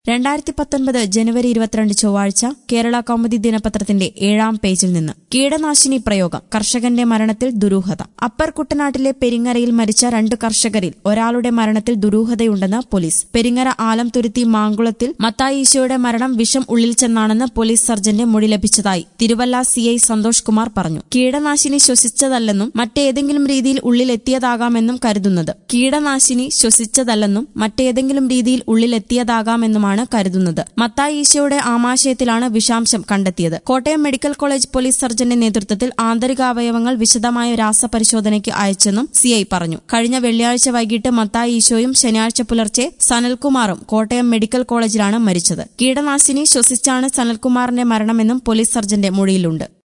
രണ്ടായിരത്തി പത്തൊൻപത് ജനുവരി ഇരുപത്തിരണ്ട് ചൊവ്വാഴ്ച കേരള കൗമുദി ദിനപത്രത്തിന്റെ ഏഴാം പേജിൽ നിന്ന് കീടനാശിനി പ്രയോഗം കർഷകന്റെ മരണത്തിൽ ദുരൂഹത അപ്പർ കുട്ടനാട്ടിലെ പെരിങ്ങരയിൽ മരിച്ച രണ്ട് കർഷകരിൽ ഒരാളുടെ മരണത്തിൽ ദുരൂഹതയുണ്ടെന്ന് പോലീസ് പെരിങ്ങര ആലംതുരുത്തി മാങ്കുളത്തിൽ മത്തായി ഈശോയുടെ മരണം വിഷം ഉള്ളിൽ ചെന്നാണെന്ന് പോലീസ് സർജന്റെ മൊഴി ലഭിച്ചതായി തിരുവല്ല സിഐ സന്തോഷ് കുമാർ പറഞ്ഞു കീടനാശിനി ശ്വസിച്ചതല്ലെന്നും മറ്റേതെങ്കിലും രീതിയിൽ ഉള്ളിലെത്തിയതാകാമെന്നും കരുതുന്നത് കീടനാശിനി ശ്വസിച്ചതല്ലെന്നും മറ്റേതെങ്കിലും രീതിയിൽ ഉള്ളിലെത്തിയതാകാമെന്നുമാണ് കരുതുന്നത് മത്തായി ഈശോയുടെ ആമാശയത്തിലാണ് വിഷാംശം കണ്ടെത്തിയത് കോട്ടയം മെഡിക്കൽ കോളേജ് പോലീസ് സർജന്റെ നേതൃത്വത്തിൽ ആന്തരികാവയവങ്ങൾ വിശദമായ രാസപരിശോധനയ്ക്ക് അയച്ചെന്നും സിഐ പറഞ്ഞു കഴിഞ്ഞ വെള്ളിയാഴ്ച വൈകിട്ട് മത്തായി ഈശോയും ശനിയാഴ്ച പുലർച്ചെ സനൽകുമാറും കോട്ടയം മെഡിക്കൽ കോളേജിലാണ് മരിച്ചത് കീടനാശിനി ശ്വസിച്ചാണ് സനൽകുമാറിന്റെ മരണമെന്നും പോലീസ് സർജന്റെ മൊഴിയിലുണ്ട്